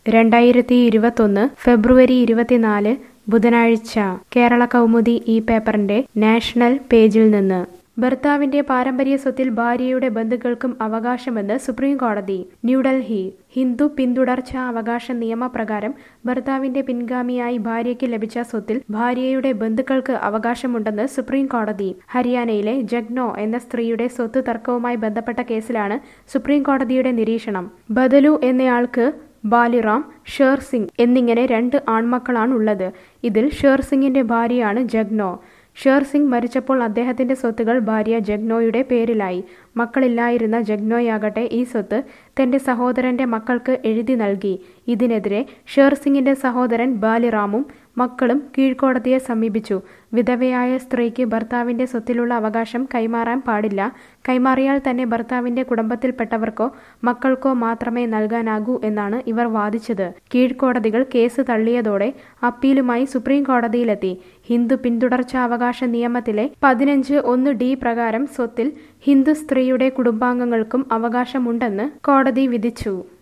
രണ്ടായിരത്തി ഇരുപത്തൊന്ന് ഫെബ്രുവരി ഇരുപത്തിനാല് ബുധനാഴ്ച കേരള കൗമുദി ഈ പേപ്പറിന്റെ നാഷണൽ പേജിൽ നിന്ന് ഭർത്താവിന്റെ പാരമ്പര്യ സ്വത്തിൽ ഭാര്യയുടെ ബന്ധുക്കൾക്കും അവകാശമെന്ന് സുപ്രീം കോടതി ന്യൂഡൽഹി ഹിന്ദു പിന്തുടർച്ചാ അവകാശ നിയമപ്രകാരം ഭർത്താവിന്റെ പിൻഗാമിയായി ഭാര്യയ്ക്ക് ലഭിച്ച സ്വത്തിൽ ഭാര്യയുടെ ബന്ധുക്കൾക്ക് അവകാശമുണ്ടെന്ന് സുപ്രീം കോടതി ഹരിയാനയിലെ ജഗ്നോ എന്ന സ്ത്രീയുടെ സ്വത്ത് തർക്കവുമായി ബന്ധപ്പെട്ട കേസിലാണ് സുപ്രീം കോടതിയുടെ നിരീക്ഷണം ബദലു എന്നയാൾക്ക് ബാലിറാം ഷേർ സിംഗ് എന്നിങ്ങനെ രണ്ട് ആൺമക്കളാണുള്ളത് ഇതിൽ ഷേർ സിംഗിന്റെ ഭാര്യയാണ് ജഗ്നോ ഷേർ സിംഗ് മരിച്ചപ്പോൾ അദ്ദേഹത്തിന്റെ സ്വത്തുകൾ ഭാര്യ ജഗ്നോയുടെ പേരിലായി മക്കളില്ലായിരുന്ന ജഗ്നോയാകട്ടെ ഈ സ്വത്ത് തന്റെ സഹോദരന്റെ മക്കൾക്ക് എഴുതി നൽകി ഇതിനെതിരെ ഷേർ സിംഗിന്റെ സഹോദരൻ ബാലിറാമും മക്കളും കീഴ്ക്കോടതിയെ സമീപിച്ചു വിധവയായ സ്ത്രീക്ക് ഭർത്താവിന്റെ സ്വത്തിലുള്ള അവകാശം കൈമാറാൻ പാടില്ല കൈമാറിയാൽ തന്നെ ഭർത്താവിന്റെ കുടുംബത്തിൽപ്പെട്ടവർക്കോ മക്കൾക്കോ മാത്രമേ നൽകാനാകൂ എന്നാണ് ഇവർ വാദിച്ചത് കീഴ്ക്കോടതികൾ കേസ് തള്ളിയതോടെ അപ്പീലുമായി സുപ്രീം കോടതിയിലെത്തി ഹിന്ദു പിന്തുടർച്ചാവകാശ നിയമത്തിലെ പതിനഞ്ച് ഒന്ന് ഡി പ്രകാരം സ്വത്തിൽ ഹിന്ദു സ്ത്രീയുടെ കുടുംബാംഗങ്ങൾക്കും അവകാശമുണ്ടെന്ന് കോടതി വിധിച്ചു